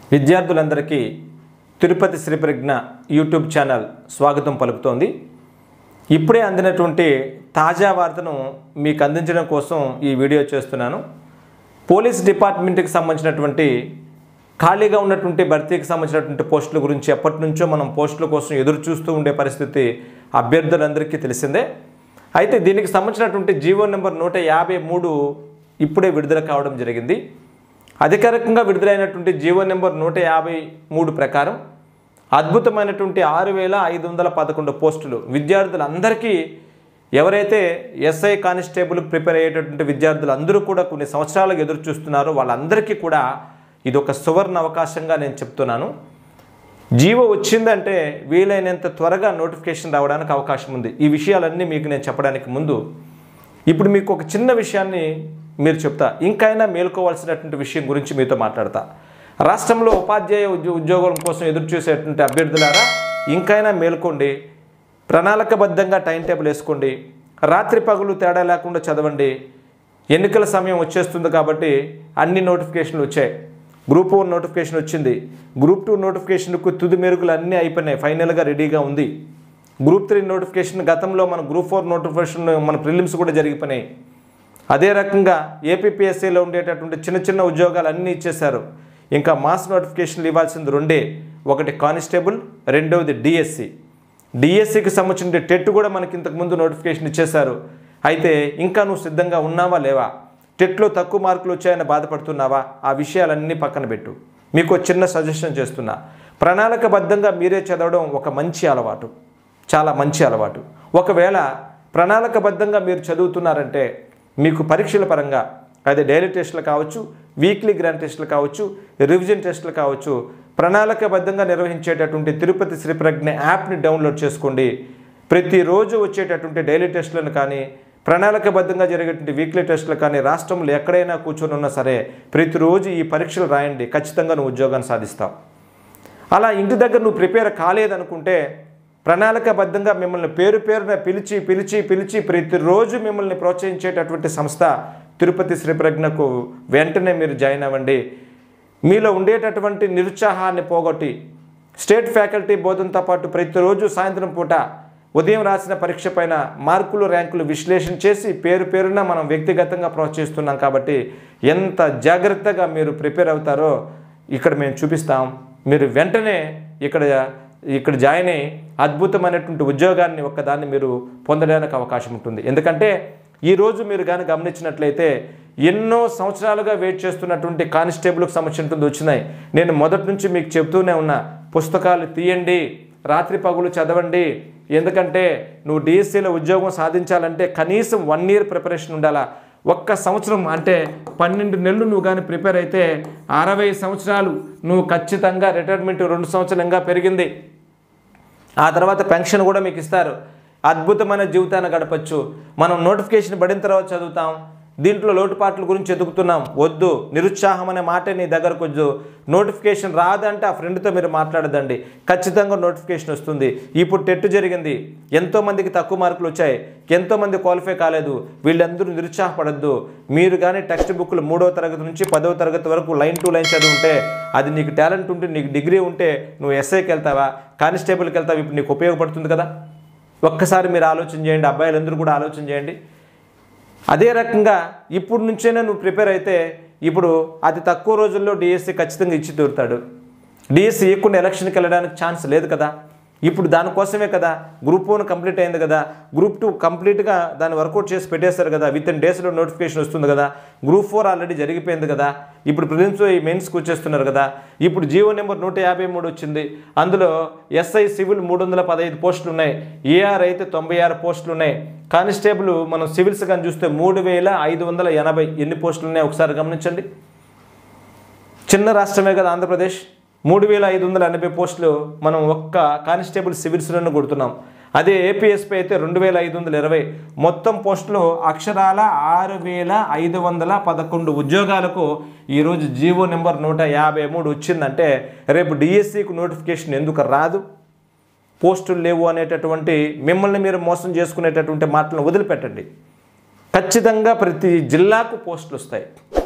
విద్యార్థులందరికీ Tirupati Sriprajna YouTube channel స్వాగతం పలుకుతోంది ఇప్పుడే అందినటువంటి తాజా వార్తను మీకు అందించడం కోసం ఈ వీడియో చేస్తున్నాను పోలీస్ డిపార్ట్మెంట్కి సంబంధించినటువంటి ఖాళీగా ఉన్నటువంటి భర్తీకి సంబంధించినటువంటి పోస్టుల గురించి ఎప్పటి నుంచో మనం పోస్టుల కోసం ఎదురు చూస్తూ ఉండే పరిస్థితి అభ్యర్థులందరికీ తెలిసిందే అయితే దీనికి సంబంధించినటువంటి జీవో నెంబర్ నూట యాభై మూడు ఇప్పుడే విడుదల కావడం జరిగింది అధికారికంగా విడుదలైనటువంటి జీవో నెంబర్ నూట యాభై మూడు ప్రకారం అద్భుతమైనటువంటి ఆరు వేల ఐదు వందల పదకొండు పోస్టులు విద్యార్థులందరికీ ఎవరైతే ఎస్ఐ కానిస్టేబుల్ ప్రిపేర్ అయ్యేటటువంటి విద్యార్థులు అందరూ కూడా కొన్ని సంవత్సరాలకు ఎదురు చూస్తున్నారో వాళ్ళందరికీ కూడా ఇది ఒక సువర్ణ అవకాశంగా నేను చెప్తున్నాను జీవో వచ్చిందంటే వీలైనంత త్వరగా నోటిఫికేషన్ రావడానికి అవకాశం ఉంది ఈ విషయాలన్నీ మీకు నేను చెప్పడానికి ముందు ఇప్పుడు మీకు ఒక చిన్న విషయాన్ని మీరు చెప్తా ఇంకైనా మేల్కోవాల్సినటువంటి విషయం గురించి మీతో మాట్లాడతా రాష్ట్రంలో ఉపాధ్యాయ ఉద్యో ఉద్యోగం కోసం ఎదురు చూసేటువంటి అభ్యర్థులారా ఇంకైనా మేల్కోండి ప్రణాళికబద్ధంగా టైం టేబుల్ వేసుకోండి రాత్రి పగులు తేడా లేకుండా చదవండి ఎన్నికల సమయం వచ్చేస్తుంది కాబట్టి అన్ని నోటిఫికేషన్లు వచ్చాయి గ్రూప్ వన్ నోటిఫికేషన్ వచ్చింది గ్రూప్ టూ నోటిఫికేషన్కు తుది మెరుగులు అన్నీ అయిపోయినాయి ఫైనల్గా రెడీగా ఉంది గ్రూప్ త్రీ నోటిఫికేషన్ గతంలో మన గ్రూప్ ఫోర్ నోటిఫికేషన్ మన ప్రిలిమ్స్ కూడా జరిగిపోయినాయి అదే రకంగా ఏపీపీఎస్సీలో ఉండేటటువంటి చిన్న చిన్న ఉద్యోగాలు అన్నీ ఇచ్చేశారు ఇంకా మాస్ నోటిఫికేషన్లు ఇవ్వాల్సింది రెండే ఒకటి కానిస్టేబుల్ రెండవది డిఎస్సి డిఎస్సికి సంబంధించిన టెట్ కూడా మనకి ఇంతకుముందు నోటిఫికేషన్ ఇచ్చేశారు అయితే ఇంకా నువ్వు సిద్ధంగా ఉన్నావా లేవా టెట్లో తక్కువ మార్కులు వచ్చాయని బాధపడుతున్నావా ఆ విషయాలన్నీ పక్కన పెట్టు మీకు ఒక చిన్న సజెషన్ చేస్తున్నా ప్రణాళికబద్ధంగా మీరే చదవడం ఒక మంచి అలవాటు చాలా మంచి అలవాటు ఒకవేళ ప్రణాళికబద్ధంగా మీరు చదువుతున్నారంటే మీకు పరీక్షల పరంగా అదే డైలీ టెస్టులు కావచ్చు వీక్లీ గ్రాండ్ టెస్టులు కావచ్చు రివిజన్ టెస్టులు కావచ్చు ప్రణాళికబద్ధంగా నిర్వహించేటటువంటి తిరుపతి శ్రీప్రజ్ఞ యాప్ని డౌన్లోడ్ చేసుకోండి ప్రతిరోజు వచ్చేటటువంటి డైలీ టెస్టులను కానీ ప్రణాళికబద్ధంగా జరిగేటువంటి వీక్లీ టెస్టులు కానీ రాష్ట్రంలో ఎక్కడైనా కూర్చొని ఉన్నా సరే ప్రతిరోజు ఈ పరీక్షలు రాయండి ఖచ్చితంగా నువ్వు ఉద్యోగాన్ని సాధిస్తావు అలా ఇంటి దగ్గర నువ్వు ప్రిపేర్ కాలేదనుకుంటే ప్రణాళికబద్ధంగా మిమ్మల్ని పేరు పేరున పిలిచి పిలిచి పిలిచి ప్రతిరోజు మిమ్మల్ని ప్రోత్సహించేటటువంటి సంస్థ తిరుపతి శ్రీప్రజ్ఞకు వెంటనే మీరు జాయిన్ అవ్వండి మీలో ఉండేటటువంటి నిరుత్సాహాన్ని పోగొట్టి స్టేట్ ఫ్యాకల్టీ బోధనతో పాటు ప్రతిరోజు సాయంత్రం పూట ఉదయం రాసిన పరీక్ష పైన మార్కులు ర్యాంకులు విశ్లేషణ చేసి పేరు పేరున మనం వ్యక్తిగతంగా ప్రోత్సహిస్తున్నాం కాబట్టి ఎంత జాగ్రత్తగా మీరు ప్రిపేర్ అవుతారో ఇక్కడ మేము చూపిస్తాం మీరు వెంటనే ఇక్కడ ఇక్కడ జాయిన్ అయ్యి అద్భుతమైనటువంటి ఉద్యోగాన్ని ఒక్కదాన్ని మీరు పొందడానికి అవకాశం ఉంటుంది ఎందుకంటే ఈరోజు మీరు కానీ గమనించినట్లయితే ఎన్నో సంవత్సరాలుగా వెయిట్ చేస్తున్నటువంటి కానిస్టేబుల్కి సంబంధించినటువంటి వచ్చినాయి నేను మొదటి నుంచి మీకు చెప్తూనే ఉన్నా పుస్తకాలు తీయండి రాత్రి పగులు చదవండి ఎందుకంటే నువ్వు డిఎస్సీలో ఉద్యోగం సాధించాలంటే కనీసం వన్ ఇయర్ ప్రిపరేషన్ ఉండాలా ఒక్క సంవత్సరం అంటే పన్నెండు నెలలు నువ్వు కానీ ప్రిపేర్ అయితే అరవై సంవత్సరాలు నువ్వు ఖచ్చితంగా రిటైర్మెంట్ రెండు సంవత్సరాలుగా పెరిగింది ఆ తర్వాత పెన్షన్ కూడా మీకు ఇస్తారు అద్భుతమైన జీవితాన్ని గడపచ్చు మనం నోటిఫికేషన్ పడిన తర్వాత చదువుతాం దీంట్లో లోటుపాట్ల గురించి ఎదుగుతున్నాం వద్దు నిరుత్సాహం అనే మాట నీ దగ్గరకు వద్దు నోటిఫికేషన్ రాదంటే ఆ ఫ్రెండ్తో మీరు మాట్లాడదండి ఖచ్చితంగా నోటిఫికేషన్ వస్తుంది ఇప్పుడు టెట్ జరిగింది ఎంతోమందికి తక్కువ మార్కులు వచ్చాయి ఎంతోమంది క్వాలిఫై కాలేదు వీళ్ళందరూ నిరుత్సాహపడద్దు మీరు కానీ టెక్స్ట్ బుక్లు మూడో తరగతి నుంచి పదవ తరగతి వరకు లైన్ టు లైన్ చదివి ఉంటే అది నీకు టాలెంట్ ఉంటే నీకు డిగ్రీ ఉంటే నువ్వు ఎస్ఐకి వెళ్తావా కానిస్టేబుల్కి వెళ్తావా ఇప్పుడు నీకు ఉపయోగపడుతుంది కదా ఒక్కసారి మీరు ఆలోచన చేయండి అబ్బాయిలందరూ కూడా ఆలోచన చేయండి అదే రకంగా ఇప్పుడు నుంచైనా నువ్వు ప్రిపేర్ అయితే ఇప్పుడు అతి తక్కువ రోజుల్లో డిఎస్సి ఖచ్చితంగా ఇచ్చి తీరుతాడు డిఎస్సి ఇవ్వకుండా ఎలక్షన్కి వెళ్ళడానికి ఛాన్స్ లేదు కదా ఇప్పుడు దానికోసమే కదా గ్రూప్ వన్ కంప్లీట్ అయింది కదా గ్రూప్ టూ కంప్లీట్గా దాన్ని వర్కౌట్ చేసి పెట్టేశారు కదా విత్ ఇన్ డేస్లో నోటిఫికేషన్ వస్తుంది కదా గ్రూప్ ఫోర్ ఆల్రెడీ జరిగిపోయింది కదా ఇప్పుడు ప్రిలిమ్స్ ఈ మెయిన్స్కి వచ్చేస్తున్నారు కదా ఇప్పుడు జీవో నెంబర్ నూట యాభై మూడు వచ్చింది అందులో ఎస్ఐ సివిల్ మూడు వందల పదహైదు పోస్టులు ఉన్నాయి ఏఆర్ అయితే తొంభై ఆరు పోస్టులు ఉన్నాయి కానిస్టేబుల్ మనం సివిల్స్ కానీ చూస్తే మూడు వేల ఐదు వందల ఎనభై ఎన్ని పోస్టులు ఉన్నాయి ఒకసారి గమనించండి చిన్న రాష్ట్రమే కదా ఆంధ్రప్రదేశ్ మూడు వేల ఐదు వందల ఎనభై పోస్టులు మనం ఒక్క కానిస్టేబుల్ సివిల్స్లోనే కొడుతున్నాం అదే ఏపీఎస్పీ అయితే రెండు వేల ఐదు వందల ఇరవై మొత్తం పోస్టులు అక్షరాల ఆరు వేల ఐదు వందల పదకొండు ఉద్యోగాలకు ఈరోజు జీవో నెంబర్ నూట యాభై మూడు వచ్చిందంటే రేపు డిఎస్సికి నోటిఫికేషన్ ఎందుకు రాదు పోస్టులు లేవు అనేటటువంటి మిమ్మల్ని మీరు మోసం చేసుకునేటటువంటి మాటలను వదిలిపెట్టండి ఖచ్చితంగా ప్రతి జిల్లాకు పోస్టులు వస్తాయి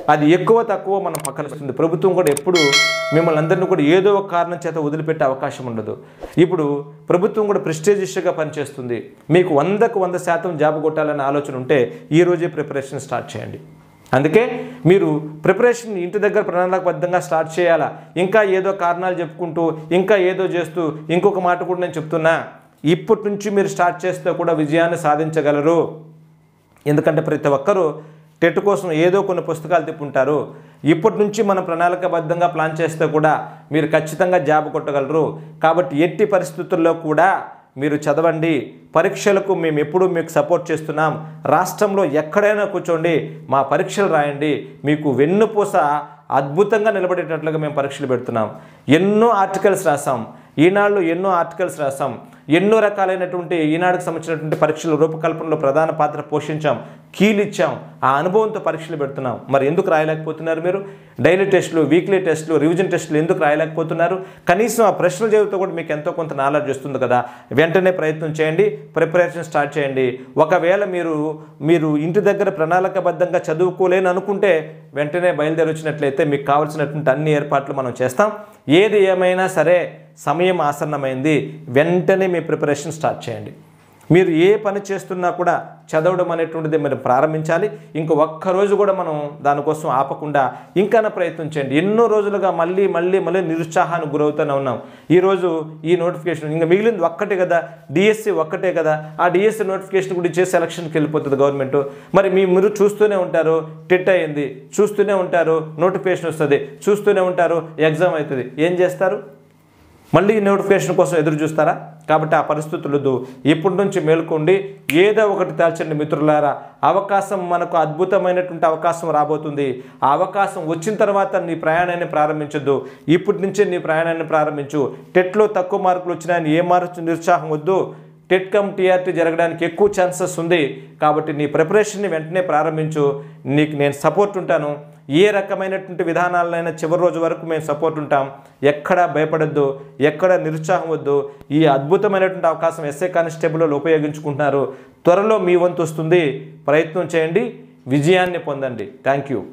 అది ఎక్కువ తక్కువ మనం పక్కన వస్తుంది ప్రభుత్వం కూడా ఎప్పుడు మిమ్మల్ని అందరినీ కూడా ఏదో ఒక కారణం చేత వదిలిపెట్టే అవకాశం ఉండదు ఇప్పుడు ప్రభుత్వం కూడా ప్రెస్టేజియస్గా పనిచేస్తుంది మీకు వందకు వంద శాతం జాబ్ కొట్టాలనే ఆలోచన ఉంటే ఈ రోజే ప్రిపరేషన్ స్టార్ట్ చేయండి అందుకే మీరు ప్రిపరేషన్ ఇంటి దగ్గర ప్రణాళికబద్ధంగా స్టార్ట్ చేయాలా ఇంకా ఏదో కారణాలు చెప్పుకుంటూ ఇంకా ఏదో చేస్తూ ఇంకొక మాట కూడా నేను చెప్తున్నా ఇప్పటి నుంచి మీరు స్టార్ట్ చేస్తే కూడా విజయాన్ని సాధించగలరు ఎందుకంటే ప్రతి ఒక్కరూ టెట్ కోసం ఏదో కొన్ని పుస్తకాలు తిప్పుంటారు ఇప్పటి నుంచి మనం ప్రణాళికబద్ధంగా ప్లాన్ చేస్తే కూడా మీరు ఖచ్చితంగా జాబ్ కొట్టగలరు కాబట్టి ఎట్టి పరిస్థితుల్లో కూడా మీరు చదవండి పరీక్షలకు మేము ఎప్పుడూ మీకు సపోర్ట్ చేస్తున్నాం రాష్ట్రంలో ఎక్కడైనా కూర్చోండి మా పరీక్షలు రాయండి మీకు వెన్నుపూస అద్భుతంగా నిలబడేటట్లుగా మేము పరీక్షలు పెడుతున్నాం ఎన్నో ఆర్టికల్స్ రాసాం ఈనాళ్ళు ఎన్నో ఆర్టికల్స్ రాసాం ఎన్నో రకాలైనటువంటి ఈనాడుకు సంబంధించినటువంటి పరీక్షల రూపకల్పనలో ప్రధాన పాత్ర పోషించాం కీలిచ్చాం ఆ అనుభవంతో పరీక్షలు పెడుతున్నాం మరి ఎందుకు రాయలేకపోతున్నారు మీరు డైలీ టెస్టులు వీక్లీ టెస్టులు రివిజన్ టెస్టులు ఎందుకు రాయలేకపోతున్నారు కనీసం ఆ ప్రశ్నలు చదివితే కూడా మీకు ఎంతో కొంత నాలెడ్జ్ వస్తుంది కదా వెంటనే ప్రయత్నం చేయండి ప్రిపరేషన్ స్టార్ట్ చేయండి ఒకవేళ మీరు మీరు ఇంటి దగ్గర ప్రణాళికబద్ధంగా చదువుకోలేని అనుకుంటే వెంటనే బయలుదేరి వచ్చినట్లయితే మీకు కావాల్సినటువంటి అన్ని ఏర్పాట్లు మనం చేస్తాం ఏది ఏమైనా సరే సమయం ఆసన్నమైంది వెంటనే మీ ప్రిపరేషన్ స్టార్ట్ చేయండి మీరు ఏ పని చేస్తున్నా కూడా చదవడం అనేటువంటిది మీరు ప్రారంభించాలి ఇంక ఒక్కరోజు కూడా మనం దానికోసం ఆపకుండా ఇంకా ప్రయత్నం చేయండి ఎన్నో రోజులుగా మళ్ళీ మళ్ళీ మళ్ళీ నిరుత్సాహానికి గురవుతూనే ఉన్నాం ఈరోజు ఈ నోటిఫికేషన్ ఇంకా మిగిలింది ఒక్కటే కదా డిఎస్సి ఒక్కటే కదా ఆ డిఎస్సి నోటిఫికేషన్ కూడా ఇచ్చే సెలక్షన్కి వెళ్ళిపోతుంది గవర్నమెంట్ మరి మీ మీరు చూస్తూనే ఉంటారు టెట్ అయింది చూస్తూనే ఉంటారు నోటిఫికేషన్ వస్తుంది చూస్తూనే ఉంటారు ఎగ్జామ్ అవుతుంది ఏం చేస్తారు మళ్ళీ నోటిఫికేషన్ కోసం ఎదురు చూస్తారా కాబట్టి ఆ పరిస్థితులు వద్దు ఇప్పటి నుంచి మేల్కోండి ఏదో ఒకటి తేల్చండి మిత్రులారా అవకాశం మనకు అద్భుతమైనటువంటి అవకాశం రాబోతుంది ఆ అవకాశం వచ్చిన తర్వాత నీ ప్రయాణాన్ని ప్రారంభించొద్దు ఇప్పటి నుంచే నీ ప్రయాణాన్ని ప్రారంభించు టెట్లో తక్కువ మార్కులు వచ్చినాయని ఏ మార్చు నిరుత్సాహం వద్దు టెట్ కమ్ టీఆర్టీ జరగడానికి ఎక్కువ ఛాన్సెస్ ఉంది కాబట్టి నీ ప్రిపరేషన్ని వెంటనే ప్రారంభించు నీకు నేను సపోర్ట్ ఉంటాను ఏ రకమైనటువంటి విధానాలైనా చివరి రోజు వరకు మేము సపోర్ట్ ఉంటాం ఎక్కడా భయపడద్దు ఎక్కడ నిరుత్సాహం వద్దు ఈ అద్భుతమైనటువంటి అవకాశం ఎస్ఏ కానిస్టేబుల్లో ఉపయోగించుకుంటున్నారు త్వరలో మీ వంతు వస్తుంది ప్రయత్నం చేయండి విజయాన్ని పొందండి థ్యాంక్ యూ